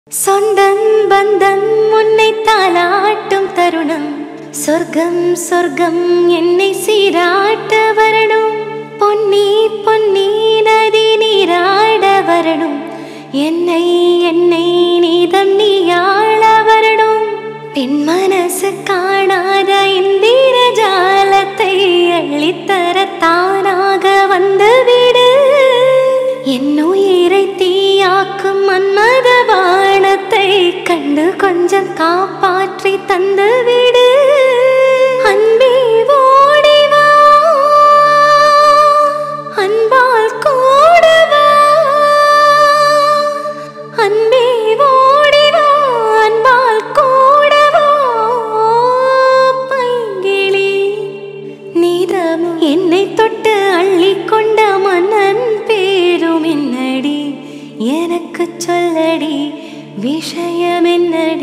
சொந்தம் பந்தம் உன்னை தாளாட்டும் தருணம் சொர்க்கம் சொர்க்கம் என்னை சீராட்ட வரணும் பொன்னி பொன்னி நதி நீராட வரணும் என்னை என்னை நீதம் நீயாள வரணும் பெண் மனசு காணாத இந்திர ஜாலத்தை அள்ளித்தர தானாக வந்து விடு என் உயிரை தீயாக்கும் மன்மத வானத்தை கண்டு கொஞ்சம் காப்பாற்றி தந்து விடு அன்பே ஓடி வா அன்பால் கூடவா அன்பே ஓடி வா அன்பால் கூடவா பைங்கிளி நீதமும் என்னை தொட்டு அள்ளி கொண்ட மன்னன் பேரும் என்னடி எனக்கு சொல்லடி விஷயம் என்னடி